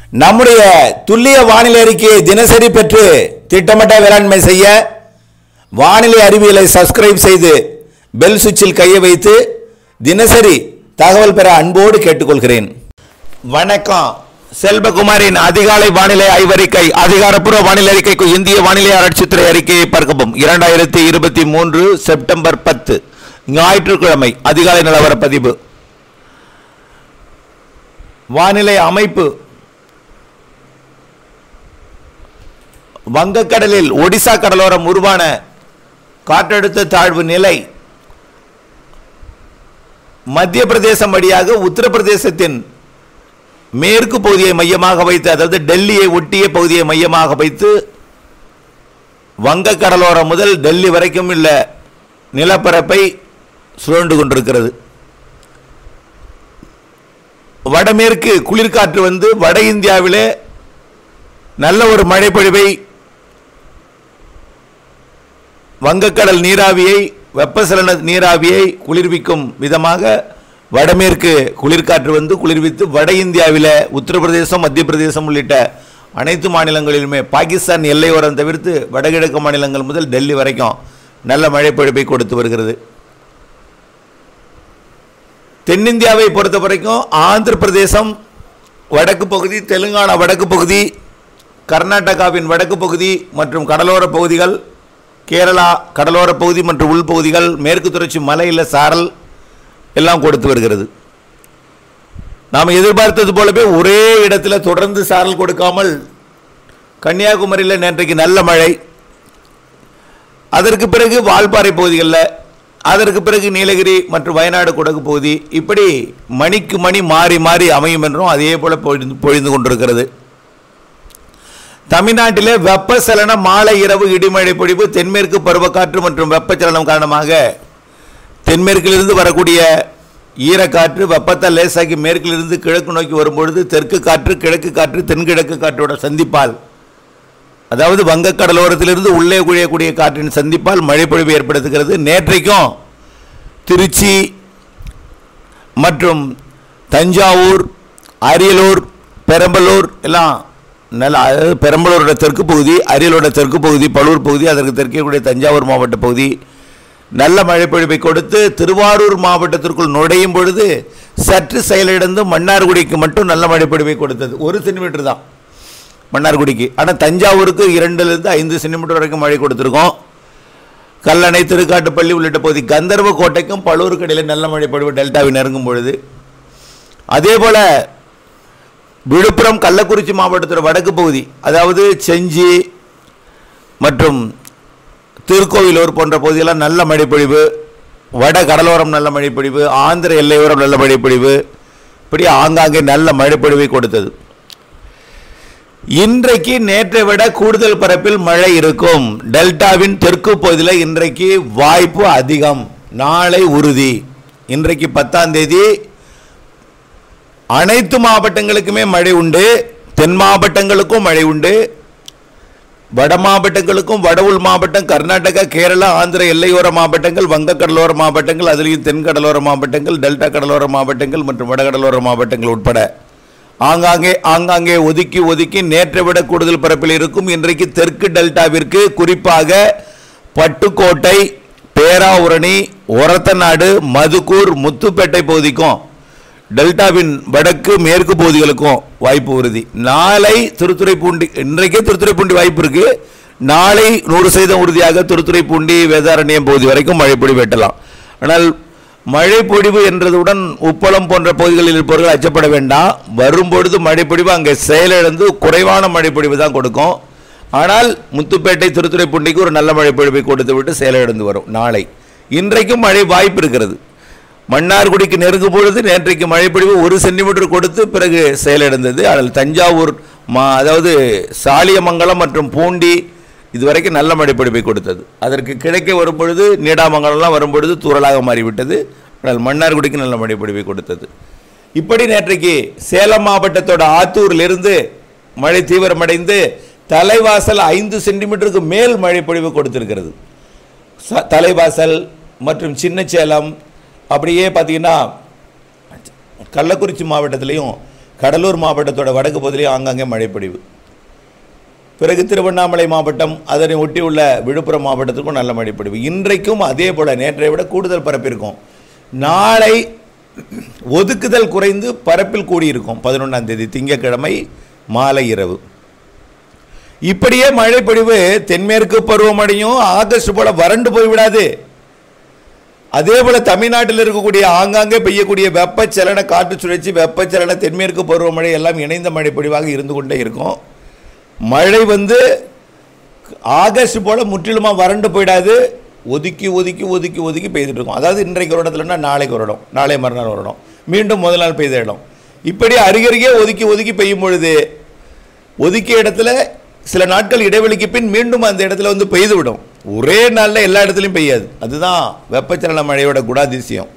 நம்முடைய துல்லிய வானிலை அறிக்கையை தினசரி பெற்று திட்டமிட்ட வேளாண்மை செய்ய வானிலை அறிவியலை சப்ஸ்கிரைப் செய்து பெல் சுவிட்சில் கையை வைத்து தினசரி தகவல் பெற அன்போடு கேட்டுக்கொள்கிறேன் வணக்கம் செல்வகுமாரின் அதிகாலை வானிலை ஆய்வறிக்கை அதிகாரப்பூர்வ வானிலை அறிக்கைக்கு இந்திய வானிலை ஆராய்ச்சித்துறை அறிக்கையை பார்க்கவும் இரண்டாயிரத்தி இருபத்தி மூன்று செப்டம்பர் பத்து ஞாயிற்றுக்கிழமை அதிகாலை நிலவர பதிவு வானிலை அமைப்பு வங்கக்கடலில் ஒடிசா கடலோரம் உருவான காற்றழுத்த தாழ்வு நிலை மத்திய பிரதேசம் வழியாக உத்தரப்பிரதேசத்தின் மேற்கு பகுதியை மையமாக வைத்து அதாவது டெல்லியை ஒட்டிய பகுதியை மையமாக வைத்து வங்க கடலோரம் முதல் டெல்லி வரைக்கும் உள்ள நிலப்பரப்பை சுழண்டு கொண்டிருக்கிறது வடமேற்கு குளிர்காற்று வந்து வட இந்தியாவிலே நல்ல ஒரு மழைப்பொழிவை வங்கக்கடல் நீராவியை வெப்பசலன நீராவியை குளிர்விக்கும் விதமாக வடமேற்கு குளிர்காற்று வந்து குளிர்வித்து வட இந்தியாவில் உத்தரப்பிரதேசம் மத்திய பிரதேசம் உள்ளிட்ட அனைத்து மாநிலங்களிலுமே பாகிஸ்தான் எல்லையோரம் தவிர்த்து வடகிழக்கு மாநிலங்கள் முதல் டெல்லி வரைக்கும் நல்ல மழைப்பொழிவை கொடுத்து வருகிறது தென்னிந்தியாவை பொறுத்த வரைக்கும் ஆந்திர பிரதேசம் வடக்கு பகுதி தெலுங்கானா வடக்கு பகுதி கர்நாடகாவின் வடக்கு பகுதி மற்றும் கடலோர பகுதிகள் கேரளா கடலோர பகுதி மற்றும் உள்பகுதிகள் மேற்கு தொடர்ச்சி மலையில் சாரல் எல்லாம் கொடுத்து வருகிறது நாம் எதிர்பார்த்தது போலவே ஒரே இடத்துல தொடர்ந்து சாரல் கொடுக்காமல் கன்னியாகுமரியில் நேற்றைக்கு நல்ல மழை அதற்கு பிறகு வால்பாறை பகுதிகளில் அதற்கு பிறகு நீலகிரி மற்றும் வயநாடு குடகு பகுதி இப்படி மணிக்கு மணி மாறி மாறி அமையும் என்றும் அதே போல பொழிந்து பொழிந்து கொண்டிருக்கிறது தமிழ்நாட்டிலே வெப்பசலன மாலை இரவு இடிமழை பொழிவு தென்மேற்கு பருவக்காற்று மற்றும் வெப்பச்சலனம் காரணமாக தென்மேற்கிலிருந்து வரக்கூடிய ஈரக்காற்று வெப்பத்தை லேசாக்கி மேற்கிலிருந்து கிழக்கு நோக்கி வரும்பொழுது தெற்கு காற்று கிழக்கு காற்று தென்கிழக்கு காற்றோட சந்திப்பால் அதாவது வங்கக்கடலோரத்திலிருந்து உள்ளே குழியக்கூடிய காற்றின் சந்திப்பால் மழைப்பொழிவு ஏற்படுத்துகிறது நேற்றைக்கும் திருச்சி மற்றும் தஞ்சாவூர் அரியலூர் பெரம்பலூர் எல்லாம் நல்ல அதாவது பெரம்பலூரோட தெற்கு பகுதி அரியலோட தெற்கு பகுதி பலூர் பகுதி அதற்கு தெற்கே கூடிய தஞ்சாவூர் மாவட்ட பகுதி நல்ல மழைப்பொழிவை கொடுத்து திருவாரூர் மாவட்டத்திற்குள் நுழையும் பொழுது சற்று செயலிழந்து மன்னார்குடிக்கு மட்டும் நல்ல மழைப்பொழிவை கொடுத்தது ஒரு சென்டிமீட்டர் தான் மன்னார்குடிக்கு ஆனால் தஞ்சாவூருக்கு இரண்டுலேருந்து ஐந்து சென்டிமீட்டர் வரைக்கும் மழை கொடுத்துருக்கோம் கல்லணை திருக்காட்டுப்பள்ளி உள்ளிட்ட பகுதி கந்தர்வ கோட்டைக்கும் பலூருக்கு இடையில நல்ல மழை பொழிவு டெல்டாவை நெருங்கும் பொழுது அதே போல் விழுப்புரம் கள்ளக்குறிச்சி மாவட்டத்தோட வடக்கு பகுதி அதாவது செஞ்சி மற்றும் திருக்கோவிலூர் போன்ற பகுதியெல்லாம் நல்ல மழைப்பொழிவு வட கடலோரம் நல்ல மழைப்பொழிவு ஆந்திர எல்லையோரம் நல்ல மழைப்பொழிவு இப்படி ஆங்காங்கே நல்ல மழைப்பொழிவை கொடுத்தது இன்றைக்கு நேற்றை விட கூடுதல் பரப்பில் மழை இருக்கும் டெல்டாவின் தெற்கு பகுதியில் இன்றைக்கு வாய்ப்பு அதிகம் நாளை உறுதி இன்றைக்கு பத்தாம் தேதி அனைத்து மாவட்டங்களுக்குமே மழை உண்டு தென் மாவட்டங்களுக்கும் மழை உண்டு வட மாவட்டங்களுக்கும் வட உள் மாவட்டம் கர்நாடகா கேரளா ஆந்திர எல்லையோர மாவட்டங்கள் வங்க கடலோர மாவட்டங்கள் அதுலேயும் தென் கடலோர மாவட்டங்கள் டெல்டா கடலோர மாவட்டங்கள் மற்றும் வடகடலோர மாவட்டங்கள் உட்பட ஆங்காங்கே ஆங்காங்கே ஒதுக்கி ஒதுக்கி நேற்றை விட கூடுதல் பரப்பில் இருக்கும் இன்றைக்கு தெற்கு டெல்டாவிற்கு குறிப்பாக பட்டுக்கோட்டை பேராவூரணி ஒரத்தநாடு மதுக்கூர் முத்துப்பேட்டை பகுதிக்கும் டெல்டாவின் வடக்கு மேற்கு பகுதிகளுக்கும் வாய்ப்பு உறுதி நாளை திருத்துறைப்பூண்டி இன்றைக்கே திருத்துறைப்பூண்டி வாய்ப்பு இருக்கு நாளை நூறு சதவீதம் உறுதியாக திருத்துறைப்பூண்டி வேதாரண்யம் பகுதி வரைக்கும் மழை பொழிவு வெட்டலாம் ஆனால் மழை பொழிவு என்றதுடன் உப்பளம் போன்ற பகுதிகளில் இருப்பவர்கள் அச்சப்பட வேண்டாம் வரும்பொழுது மழை பொழிவு அங்கே செயலிழந்து குறைவான மழை பொழிவு தான் கொடுக்கும் ஆனால் முத்துப்பேட்டை திருத்துறைப்பூண்டிக்கு ஒரு நல்ல மழை பொழிவை கொடுத்து விட்டு செயலிழந்து வரும் நாளை இன்றைக்கும் மழை வாய்ப்பு இருக்கிறது மன்னார்குடிக்கு நெருங்கும் பொழுது நேற்றைக்கு மழைப்பொழிவு ஒரு சென்டிமீட்டர் கொடுத்து பிறகு செயலிழந்தது அதில் தஞ்சாவூர் மா அதாவது சாலியமங்கலம் மற்றும் பூண்டி இதுவரைக்கும் நல்ல மழைப்பொழிவை கொடுத்தது அதற்கு கிழக்கே வரும்பொழுது நீடாமங்கலம்லாம் வரும்பொழுது தூரலாக மாறிவிட்டது ஆனால் மன்னார்குடிக்கு நல்ல மழைப்பொழிவை கொடுத்தது இப்படி நேற்றைக்கு சேலம் மாவட்டத்தோட ஆத்தூரிலிருந்து மழை தீவிரமடைந்து தலைவாசல் ஐந்து சென்டிமீட்டருக்கு மேல் மழை பொழிவு கொடுத்திருக்கிறது ச- தலைவாசல் மற்றும் சின்ன சேலம் அப்படியே பார்த்தீங்கன்னா கள்ளக்குறிச்சி மாவட்டத்திலையும் கடலூர் மாவட்டத்தோட வடக்கு பகுதியிலையும் ஆங்காங்கே மழைப்பொழிவு பிறகு திருவண்ணாமலை மாவட்டம் அதனை ஒட்டியுள்ள விழுப்புரம் மாவட்டத்திற்கும் நல்ல மழைப்பொழிவு இன்றைக்கும் அதே போல நேற்றை விட கூடுதல் பரப்பு இருக்கும் நாளை ஒதுக்குதல் குறைந்து பரப்பில் கூடியிருக்கும் பதினொன்றாம் தேதி திங்கட்கிழமை மாலை இரவு இப்படியே மழைப்பொழிவு தென்மேற்கு பருவமழையும் ஆகஸ்ட் போல வறண்டு போய்விடாது அதே போல தமிழ்நாட்டில் இருக்கக்கூடிய ஆங்காங்கே பெய்யக்கூடிய வெப்பச்சலன காற்று சுழற்சி வெப்பச்சலன தென்மேற்கு பருவமழை எல்லாம் இணைந்த மழை பொழிவாக இருந்து கொண்டே இருக்கும் மழை வந்து ஆகஸ்ட் போல முற்றிலுமா வறண்டு போயிடாது ஒதுக்கி ஒதுக்கி ஒதுக்கி ஒதுக்கி பெய்துட்டு இருக்கும் அதாவது இன்றைக்கு ஒரு இடத்துலன்னா நாளைக்கு ஒரு இடம் நாளை மறுநாள் ஒரு இடம் மீண்டும் முதல் நாள் பெய்த இடம் இப்படி அருகருகே ஒதுக்கி ஒதுக்கி பெய்யும் பொழுது ஒதுக்கிய இடத்துல சில நாட்கள் இடைவெளிக்கு பின் மீண்டும் அந்த இடத்துல வந்து பெய்து விடும் ஒரே நாளில் எல்லா இடத்துலையும் பெய்யாது அதுதான் வெப்பச்சலன மழையோட குணாதிசயம்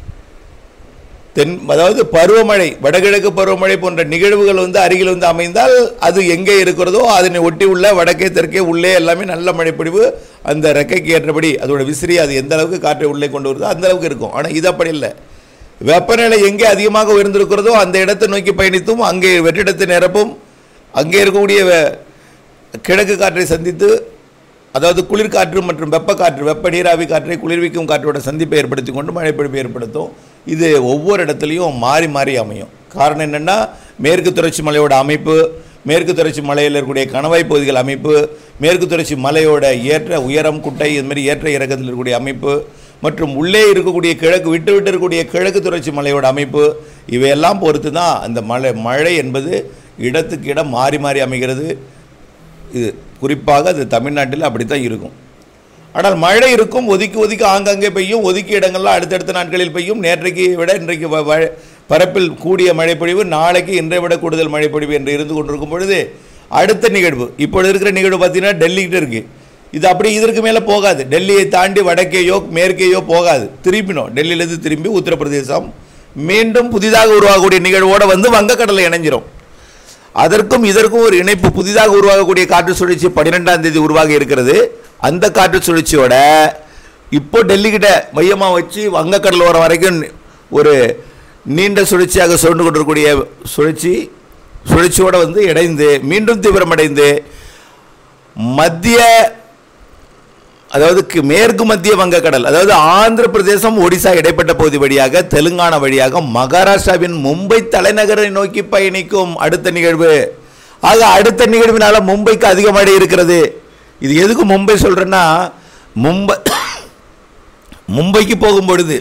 தென் அதாவது பருவமழை வடகிழக்கு பருவமழை போன்ற நிகழ்வுகள் வந்து அருகில் வந்து அமைந்தால் அது எங்கே இருக்கிறதோ அதனை ஒட்டி உள்ள வடக்கே தெற்கே உள்ளே எல்லாமே நல்ல மழைப்பொழிவு அந்த ரெக்கைக்கு ஏற்றபடி அதோட விசிறி அது எந்த அளவுக்கு காற்றை உள்ளே கொண்டு வருதோ அந்த அளவுக்கு இருக்கும் ஆனால் இது அப்படி இல்லை வெப்பநிலை எங்கே அதிகமாக உயர்ந்திருக்கிறதோ அந்த இடத்தை நோக்கி பயணித்தும் அங்கே வெற்றிடத்தை நிரப்பும் அங்கே இருக்கக்கூடிய வெ- கிழக்கு காற்றை சந்தித்து அதாவது குளிர்காற்று மற்றும் வெப்பக்காற்று வெப்ப நீராவி காற்றை குளிர்விக்கும் காற்றோட சந்திப்பை ஏற்படுத்தி கொண்டு மழைப்பொழிவு ஏற்படுத்தும் இது ஒவ்வொரு இடத்துலையும் மாறி மாறி அமையும் காரணம் என்னென்னா மேற்கு தொடர்ச்சி மலையோட அமைப்பு மேற்கு தொடர்ச்சி மலையில் இருக்கக்கூடிய கணவாய் பகுதிகள் அமைப்பு மேற்கு தொடர்ச்சி மலையோட ஏற்ற உயரம் குட்டை இது மாதிரி ஏற்ற இறக்கத்தில் இருக்கக்கூடிய அமைப்பு மற்றும் உள்ளே இருக்கக்கூடிய கிழக்கு விட்டு விட்டு இருக்கக்கூடிய கிழக்கு தொடர்ச்சி மலையோட அமைப்பு இவையெல்லாம் பொறுத்து தான் அந்த மழை மழை என்பது இடத்துக்கு இடம் மாறி மாறி அமைகிறது இது குறிப்பாக அது தமிழ்நாட்டில் அப்படித்தான் இருக்கும் ஆனால் மழை இருக்கும் ஒதுக்கி ஒதுக்கி ஆங்காங்கே பெய்யும் ஒதுக்கிய இடங்கள்லாம் அடுத்தடுத்த நாட்களில் பெய்யும் நேற்றைக்கு விட இன்றைக்கு வ- வ- பரப்பில் கூடிய மழைப்பொழிவு நாளைக்கு இன்றை விட கூடுதல் மழைப்பொழிவு என்று இருந்து கொண்டிருக்கும் பொழுது அடுத்த நிகழ்வு இப்பொழுது இருக்கிற நிகழ்வு பார்த்தீங்கன்னா டெல்லிக்கிட்ட இருக்குது இது அப்படி இதற்கு மேலே போகாது டெல்லியை தாண்டி வடக்கேயோ மேற்கேயோ போகாது திரும்பினோம் டெல்லியிலேருந்து திரும்பி உத்தரப்பிரதேசம் மீண்டும் புதிதாக உருவாகக்கூடிய நிகழ்வோடு வந்து வங்கக்கடலை இணைஞ்சிரும் அதற்கும் இதற்கும் ஒரு இணைப்பு புதிதாக உருவாகக்கூடிய காற்று சுழற்சி பன்னிரெண்டாம் தேதி உருவாகி இருக்கிறது அந்த காற்று சுழற்சியோட இப்போ டெல்லிக்கிட்ட மையமாக வச்சு வங்கக்கடல் ஓரம் வரைக்கும் ஒரு நீண்ட சுழற்சியாக சுழண்டு கொண்டிருக்கக்கூடிய சுழற்சி சுழற்சியோடு வந்து இணைந்து மீண்டும் தீவிரமடைந்து மத்திய அதாவது கி- மேற்கு மத்திய வங்கக்கடல் அதாவது ஆந்திர பிரதேசம் ஒடிசா இடைப்பட்ட பகுதி வழியாக தெலுங்கானா வழியாக மகாராஷ்டிராவின் மும்பை தலைநகரை நோக்கி பயணிக்கும் அடுத்த நிகழ்வு ஆக அடுத்த நிகழ்வினால மும்பைக்கு அதிக மழை இருக்கிறது இது எதுக்கு மும்பை சொல்றேன்னா மும்பை மும்பைக்கு போகும் பொழுது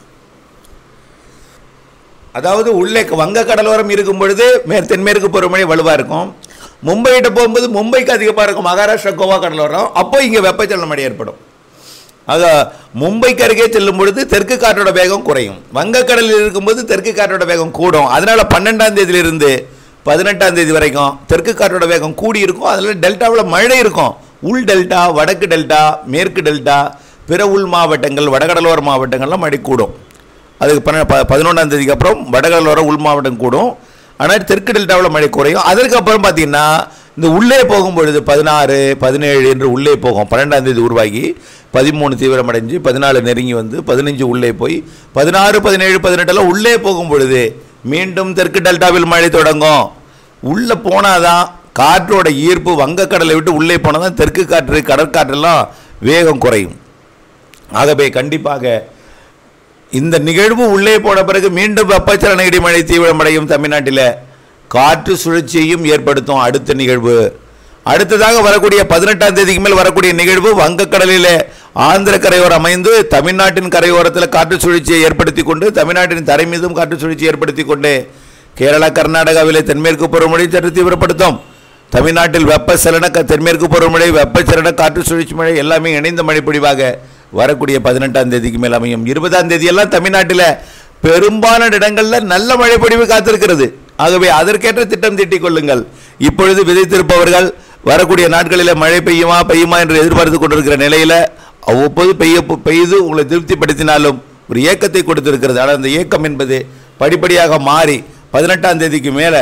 அதாவது உள்ளே வங்க கடலோரம் இருக்கும் பொழுது மேற் தென்மேற்கு பருவமழை வலுவாக இருக்கும் மும்பைகிட்ட போகும்போது மும்பைக்கு அதிகமாக இருக்கும் மகாராஷ்டிரா கோவா கடலோரம் அப்போ இங்கே வெப்பச்சலன மழை ஏற்படும் ஆக மும்பைக்கு அருகே செல்லும் பொழுது தெற்கு காற்றோட வேகம் குறையும் வங்கக்கடலில் இருக்கும்போது தெற்கு காற்றோட வேகம் கூடும் அதனால பன்னெண்டாம் தேதியிலிருந்து பதினெட்டாம் தேதி வரைக்கும் தெற்கு காற்றோட வேகம் கூடி இருக்கும் அதில் டெல்டாவில் மழை இருக்கும் உள் டெல்டா வடக்கு டெல்டா மேற்கு டெல்டா பிற உள் மாவட்டங்கள் வடகடலோர மாவட்டங்கள்லாம் மழை கூடும் அதுக்கு பன்ன ப பதினொன்றாம் தேதிக்கு அப்புறம் வடகடலோர உள் மாவட்டம் கூடும் ஆனால் தெற்கு டெல்டாவில் மழை குறையும் அதற்கப்புறம் பார்த்தீங்கன்னா இந்த உள்ளே போகும் பொழுது பதினாறு பதினேழு என்று உள்ளே போகும் பன்னெண்டாம் தேதி உருவாகி பதிமூணு தீவிரமடைஞ்சு பதினாலு நெருங்கி வந்து பதினஞ்சு உள்ளே போய் பதினாறு பதினேழு பதினெட்டெல்லாம் உள்ளே போகும் பொழுது மீண்டும் தெற்கு டெல்டாவில் மழை தொடங்கும் உள்ளே போனாதான் காற்றோட ஈர்ப்பு வங்கக்கடலை விட்டு உள்ளே போனால் தான் தெற்கு காற்று கடற்காற்றெல்லாம் வேகம் குறையும் ஆகவே கண்டிப்பாக இந்த நிகழ்வு உள்ளே போன பிறகு மீண்டும் வெப்பச்சலன இடிமழை தீவிரமடையும் தமிழ்நாட்டில் காற்று சுழற்சியையும் ஏற்படுத்தும் அடுத்த நிகழ்வு அடுத்ததாக வரக்கூடிய பதினெட்டாம் தேதிக்கு மேல் வரக்கூடிய நிகழ்வு வங்கக்கடலிலே ஆந்திர கரையோரம் அமைந்து தமிழ்நாட்டின் கரையோரத்தில் காற்று சுழற்சியை ஏற்படுத்தி கொண்டு தமிழ்நாட்டின் தரை மீதும் காற்று சுழற்சி ஏற்படுத்தி கொண்டு கேரளா கர்நாடகாவிலே தென்மேற்கு பருவமழை சற்று தீவிரப்படுத்தும் தமிழ்நாட்டில் வெப்பச்சலன க- தென்மேற்கு பருவமழை வெப்பச்சலன காற்று சுழற்சி மழை எல்லாமே இணைந்த மழைப்பொழிவாக வரக்கூடிய பதினெட்டாம் தேதிக்கு மேல் அமையும் இருபதாம் தேதியெல்லாம் தமிழ்நாட்டில் பெரும்பாலான இடங்களில் நல்ல மழைப்பொழிவு காத்திருக்கிறது ஆகவே அதற்கேற்ற திட்டம் தீட்டிக் கொள்ளுங்கள் இப்பொழுது விதைத்திருப்பவர்கள் வரக்கூடிய நாட்களில் மழை பெய்யுமா பெய்யுமா என்று எதிர்பார்த்து கொண்டிருக்கிற நிலையில் அவ்வப்போது பெய்ய பெய்து உங்களை திருப்திப்படுத்தினாலும் ஒரு ஏக்கத்தை கொடுத்திருக்கிறது ஆனால் அந்த ஏக்கம் என்பது படிப்படியாக மாறி பதினெட்டாம் தேதிக்கு மேலே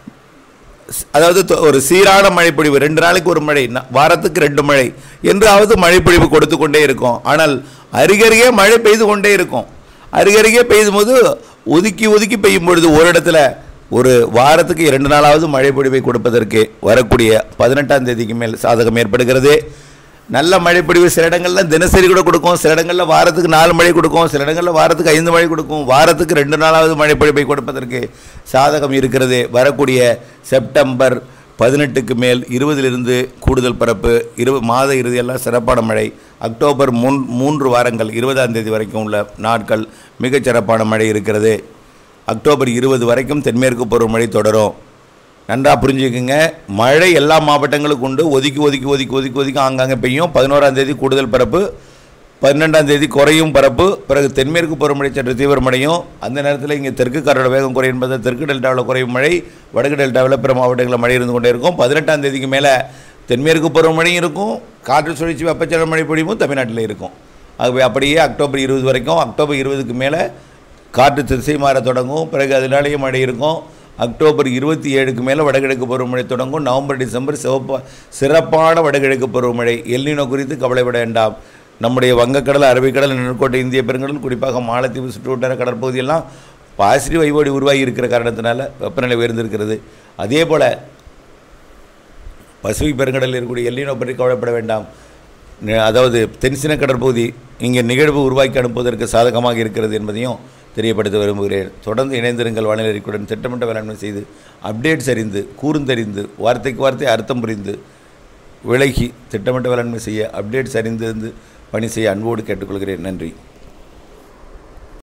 அதாவது தொ- ஒரு சீரான மழைப்பொழிவு ரெண்டு நாளைக்கு ஒரு மழை ந- வாரத்துக்கு ரெண்டு மழை என்றாவது மழைப்பொழிவு கொடுத்து கொண்டே இருக்கும் ஆனால் அருகருகே மழை பெய்து கொண்டே இருக்கும் அருகருகே பெய்யும் போது ஒதுக்கி ஒதுக்கி பெய்யும் பொழுது ஒரு இடத்துல ஒரு வாரத்துக்கு இரண்டு நாளாவது மழை பொழிவை கொடுப்பதற்கு வரக்கூடிய பதினெட்டாம் தேதிக்கு மேல் சாதகம் ஏற்படுகிறது நல்ல மழைப்பொழிவு சில இடங்கள்ல தினசரி கூட கொடுக்கும் சில இடங்களில் வாரத்துக்கு நாலு மழை கொடுக்கும் சில இடங்களில் வாரத்துக்கு ஐந்து மழை கொடுக்கும் வாரத்துக்கு ரெண்டு நாளாவது மழைப்பொழிவை கொடுப்பதற்கு சாதகம் இருக்கிறது வரக்கூடிய செப்டம்பர் பதினெட்டுக்கு மேல் இருபதிலிருந்து கூடுதல் பரப்பு இரு மாத இறுதியெல்லாம் சிறப்பான மழை அக்டோபர் மூன் மூன்று வாரங்கள் இருபதாம் தேதி வரைக்கும் உள்ள நாட்கள் மிகச் சிறப்பான மழை இருக்கிறது அக்டோபர் இருபது வரைக்கும் தென்மேற்கு பருவமழை தொடரும் நன்றாக புரிஞ்சுக்குங்க மழை எல்லா மாவட்டங்களுக்கும் உண்டு ஒதுக்கி ஒதுக்கி ஒதுக்கி ஒதுக்கி ஒதுக்கி ஆங்காங்கே பெய்யும் பதினோராம் தேதி கூடுதல் பரப்பு பன்னெண்டாம் தேதி குறையும் பரப்பு பிறகு தென்மேற்கு பருவமழை சற்று தீவிரமடையும் அந்த நேரத்தில் இங்கே தெற்கு காரோட வேகம் குறையும் என்பது தெற்கு டெல்டாவில் குறையும் மழை வடக்கு டெல்டாவில் பிற மாவட்டங்களில் மழை இருந்து கொண்டே இருக்கும் பதினெட்டாம் தேதிக்கு மேலே தென்மேற்கு பருவமழையும் இருக்கும் காற்று சுழற்சி வெப்பச்சலன மழை பொழிவும் தமிழ்நாட்டில் இருக்கும் ஆகவே அப்படியே அக்டோபர் இருபது வரைக்கும் அக்டோபர் இருபதுக்கு மேலே காற்று திசை மாற தொடங்கும் பிறகு அதனாலேயே மழை இருக்கும் அக்டோபர் இருபத்தி ஏழுக்கு மேலே வடகிழக்கு பருவமழை தொடங்கும் நவம்பர் டிசம்பர் சிவப்பா சிறப்பான வடகிழக்கு பருவமழை எல்லினோ குறித்து கவலைப்பட வேண்டாம் நம்முடைய வங்கக்கடல் அரபிக்கடல் நெற்கோட்டை இந்திய பெருங்கடல் குறிப்பாக மாலத்தீவு சுற்றுவட்டார கடற்பகுதியெல்லாம் பாசிட்டிவ் வைவோடி உருவாகி இருக்கிற காரணத்தினால வெப்பநிலை உயர்ந்திருக்கிறது அதே போல் பசிபிக் பெருங்கடலில் இருக்கக்கூடிய எல்லினோ பற்றி கவலைப்பட வேண்டாம் நி- அதாவது தென்சின கடற்பகுதி இங்கே நிகழ்வு உருவாக்கி அனுப்புவதற்கு சாதகமாக இருக்கிறது என்பதையும் தெரியப்படுத்த விரும்புகிறேன் தொடர்ந்து இணைந்திருங்கள் வானிலை அறிக்கையுடன் திட்டமிட்ட வேளாண்மை செய்து அப்டேட்ஸ் அறிந்து கூர்ந்தறிந்து வார்த்தைக்கு வார்த்தை அர்த்தம் புரிந்து விலகி திட்டமிட்ட வேளாண்மை செய்ய அப்டேட்ஸ் அறிந்திருந்து பணி செய்ய அன்போடு கேட்டுக்கொள்கிறேன் நன்றி